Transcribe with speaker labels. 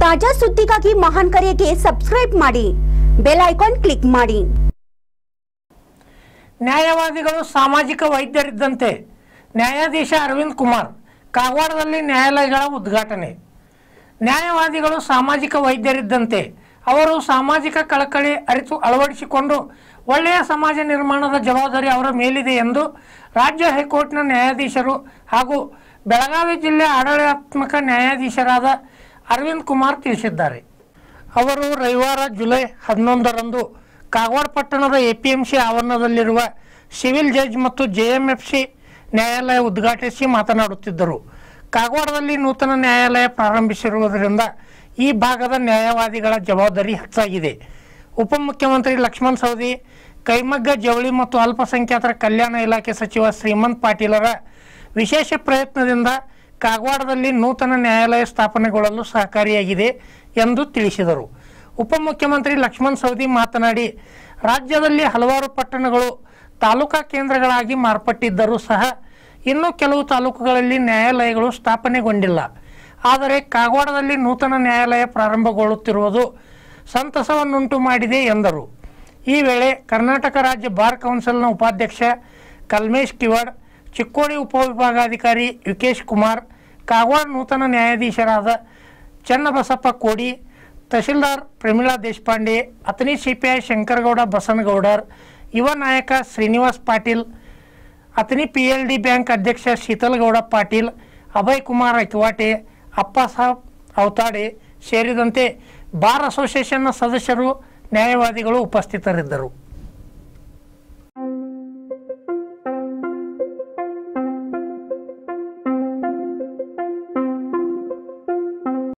Speaker 1: ತಾಜಾ ಸುದ್ದಿಗಾಗಿ ಮಹಾನ್ ಕರೆಗೆ ಸಬ್ಸ್ಕ್ರೈಬ್ ಮಾಡಿ ಬೆಲ್ ಐಕಾನ್ ಕ್ಲಿಕ್ ಮಾಡಿ
Speaker 2: ನ್ಯಾಯವಾದಿಗಳು ಸಾಮಾಜಿಕ ವೈದ್ಯರಿದ್ದಂತೆ ನ್ಯಾಯಾಧೀಶ ಅರವಿಂದ್ ಕುಮಾರ್ ಕಾಗವಾಡದಲ್ಲಿ ನ್ಯಾಯಾಲಯಗಳ ಉದ್ಘಾಟನೆ ನ್ಯಾಯವಾದಿಗಳು ಸಾಮಾಜಿಕ ವೈದ್ಯರಿದ್ದಂತೆ ಅವರು ಸಾಮಾಜಿಕ ಕಳಕಳಿ ಅರಿತು ಅಳವಡಿಸಿಕೊಂಡು ಒಳ್ಳೆಯ ಸಮಾಜ ನಿರ್ಮಾಣದ ಜವಾಬ್ದಾರಿ ಅವರ ಮೇಲಿದೆ ಎಂದು ರಾಜ್ಯ ಹೈಕೋರ್ಟ್ನ ನ್ಯಾಯಾಧೀಶರು ಹಾಗೂ ಬೆಳಗಾವಿ ಜಿಲ್ಲೆ ಆಡಳಿತಾತ್ಮಕ ನ್ಯಾಯಾಧೀಶರಾದ ಅರವಿಂದ್ ಕುಮಾರ್ ತಿಳಿಸಿದ್ದಾರೆ ಅವರು ರವಿವಾರ ಜುಲೈ ಹನ್ನೊಂದರಂದು ಕಾಗವಾಡ ಪಟ್ಟಣದ ಎಪಿಎಂಸಿ ಆವರಣದಲ್ಲಿರುವ ಸಿವಿಲ್ ಜಡ್ಜ್ ಮತ್ತು ಜೆಎಂಎಫ್ಸಿ ನ್ಯಾಯಾಲಯ ಉದ್ಘಾಟಿಸಿ ಮಾತನಾಡುತ್ತಿದ್ದರು ಕಾಗವಾಡದಲ್ಲಿ ನೂತನ ನ್ಯಾಯಾಲಯ ಪ್ರಾರಂಭಿಸಿರುವುದರಿಂದ ಈ ಭಾಗದ ನ್ಯಾಯವಾದಿಗಳ ಜವಾಬ್ದಾರಿ ಹೆಚ್ಚಾಗಿದೆ ಉಪಮುಖ್ಯಮಂತ್ರಿ ಲಕ್ಷ್ಮಣ್ ಸವದಿ ಕೈಮಗ್ಗ ಜವಳಿ ಮತ್ತು ಅಲ್ಪಸಂಖ್ಯಾತರ ಕಲ್ಯಾಣ ಇಲಾಖೆ ಸಚಿವ ಶ್ರೀಮಂತ್ ಪಾಟೀಲರ ವಿಶೇಷ ಪ್ರಯತ್ನದಿಂದ ಕಾಗವಾಡದಲ್ಲಿ ನೂತನ ನ್ಯಾಯಾಲಯ ಸ್ಥಾಪನೆಗೊಳ್ಳಲು ಸಹಕಾರಿಯಾಗಿದೆ ಎಂದು ತಿಳಿಸಿದರು ಉಪಮುಖ್ಯಮಂತ್ರಿ ಲಕ್ಷ್ಮಣ್ ಸವದಿ ಮಾತನಾಡಿ ರಾಜ್ಯದಲ್ಲಿ ಹಲವಾರು ಪಟ್ಟಣಗಳು ತಾಲೂಕಾ ಕೇಂದ್ರಗಳಾಗಿ ಮಾರ್ಪಟ್ಟಿದ್ದರೂ ಸಹ ಇನ್ನೂ ಕೆಲವು ತಾಲೂಕುಗಳಲ್ಲಿ ನ್ಯಾಯಾಲಯಗಳು ಸ್ಥಾಪನೆಗೊಂಡಿಲ್ಲ ಆದರೆ ಕಾಗವಾಡದಲ್ಲಿ ನೂತನ ನ್ಯಾಯಾಲಯ ಪ್ರಾರಂಭಗೊಳ್ಳುತ್ತಿರುವುದು ಸಂತಸವನ್ನುಂಟು ಮಾಡಿದೆ ಎಂದರು ಈ ವೇಳೆ ಕರ್ನಾಟಕ ರಾಜ್ಯ ಬಾರ್ ಕೌನ್ಸಿಲ್ನ ಉಪಾಧ್ಯಕ್ಷ ಕಲ್ಮೇಶ್ ಕಿವಡ್ ಚಿಕ್ಕೋಡಿ ಉಪವಿಭಾಗಾಧಿಕಾರಿ ಯುಕೇಶ್ ಕುಮಾರ್ ಕಾಗವಾಡ ನೂತನ ನ್ಯಾಯಾಧೀಶರಾದ ಚನ್ನಬಸಪ್ಪ ಕೋಡಿ ತಹಶೀಲ್ದಾರ್ ಪ್ರಮೀಳಾ ದೇಶಪಾಂಡೆ ಅತನಿ ಸಿಪಿಐ ಶಂಕರಗೌಡ ಬಸನಗೌಡರ್ ಯುವ ನಾಯಕ Srinivas Patil Athani P L D bank ಅಧ್ಯಕ್ಷ ಶೀತಲಗೌಡ ಪಾಟೀಲ್ ಅಭಯ್ ಕುಮಾರ್ ಐಕ್ವಾಟೆ ಅಪ್ಪ ಸಾಬ್ ಅವತಾಡೆ ಸೇರಿದಂತೆ ಬಾರ್ ಅಸೋಸಿಯೇಷನ್ನ ಸದಸ್ಯರು ನ್ಯಾಯವಾದಿಗಳು ಉಪಸ್ಥಿತರಿದ್ದರು